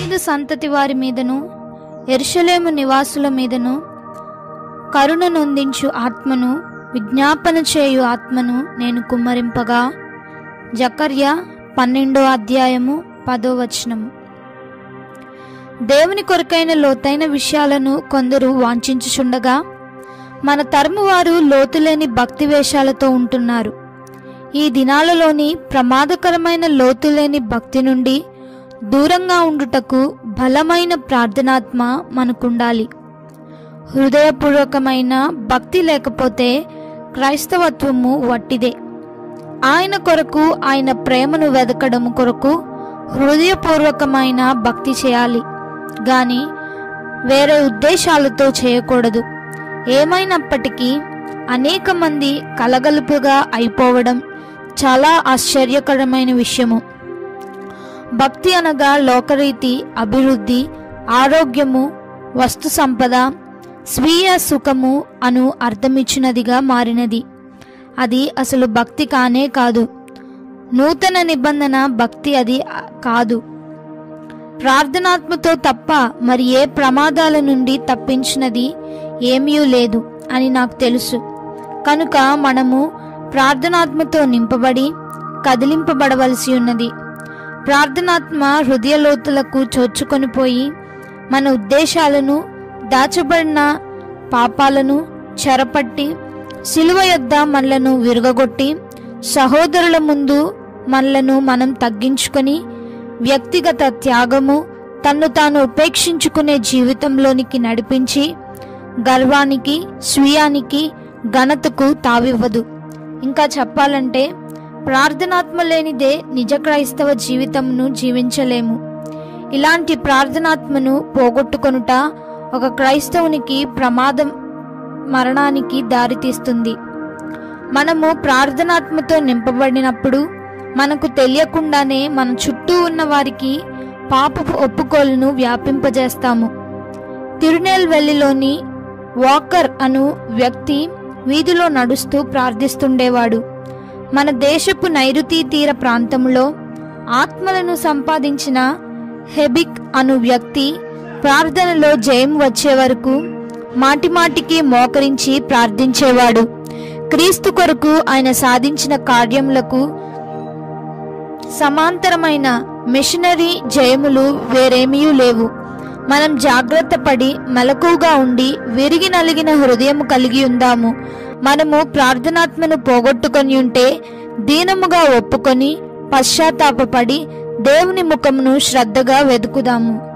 దావీదు సంతతి వారి మీదను ఎరుషలేము నివాసుల మీదను కరుణ నొందించు ఆత్మను విజ్ఞాపన చేయు ఆత్మను నేను కుమ్మరింపగా జకర్య పన్నెండో అధ్యాయము పదో వచనము దేవుని కొరకైన లోతైన విషయాలను కొందరు వాంఛించుచుండగా మన తరము వారు లోతులేని భక్తి వేషాలతో ఉంటున్నారు ఈ దినాలలోని ప్రమాదకరమైన లోతులేని భక్తి నుండి దూరంగా ఉండుటకు బలమైన ప్రార్థనాత్మ మనకుండాలి హృదయపూర్వకమైన భక్తి లేకపోతే క్రైస్తవత్వము వట్టిదే ఆయన కొరకు ఆయన ప్రేమను వెదకడం కొరకు హృదయపూర్వకమైన భక్తి చేయాలి గాని వేరే ఉద్దేశాలతో చేయకూడదు ఏమైనప్పటికీ అనేక మంది కలగలుపుగా అయిపోవడం చాలా ఆశ్చర్యకరమైన విషయము భక్తి అనగా లోకరీతి అభివృద్ధి ఆరోగ్యము వస్తు సంపద స్వీయ సుఖము అను అర్థమిచ్చినదిగా మారినది అది అసలు భక్తి కానే కాదు నూతన నిబంధన భక్తి అది ఆ- కాదు ప్రార్థనాత్మతో తప్ప మరి ఏ ప్రమాదాల నుండి తప్పించినది ఏమీ లేదు అని నాకు తెలుసు కనుక మనము ప్రార్థనాత్మతో నింపబడి కదిలింపబడవలసి ఉన్నది ప్రార్థనాత్మ హృదయ లోతులకు చొచ్చుకొని పోయి మన ఉద్దేశాలను దాచబడిన పాపాలను చెరపట్టి సిలువ యొద్ద మనలను విరుగగొట్టి సహోదరుల ముందు మనలను మనం తగ్గించుకొని వ్యక్తిగత త్యాగము తన్ను తాను ఉపేక్షించుకునే జీవితంలోనికి నడిపించి గర్వానికి స్వీయానికి ఘనతకు తావివ్వదు ఇంకా చెప్పాలంటే ప్రార్థనాత్మ లేనిదే నిజ క్రైస్తవ జీవితంను జీవించలేము ఇలాంటి ప్రార్థనాత్మను పోగొట్టుకొనుట ఒక క్రైస్తవునికి ప్రమాదం మరణానికి దారితీస్తుంది మనము ప్రార్థనాత్మతో నింపబడినప్పుడు మనకు తెలియకుండానే మన చుట్టూ ఉన్న వారికి పాపపు ఒప్పుకోలును వ్యాపింపజేస్తాము తిరునేల్వెల్లిలోని వాకర్ అను వ్యక్తి వీధిలో నడుస్తూ ప్రార్థిస్తుండేవాడు మన దేశపు నైరుతి తీర ప్రాంతంలో ఆత్మలను సంపాదించిన హెబిక్ అను వ్యక్తి ప్రార్థనలో జయం వచ్చే వరకు మాటిమాటికి మోకరించి ప్రార్థించేవాడు క్రీస్తు కొరకు ఆయన సాధించిన కార్యములకు సమాంతరమైన మిషనరీ జయములు వేరేమీ లేవు మనం జాగ్రత్త పడి మెలకుగా ఉండి విరిగి నలిగిన హృదయం కలిగి ఉందాము మనము ప్రార్థనాత్మను పోగొట్టుకొని ఉంటే దీనముగా ఒప్పుకొని పశ్చాత్తాపపడి దేవుని ముఖమును శ్రద్ధగా వెతుకుదాము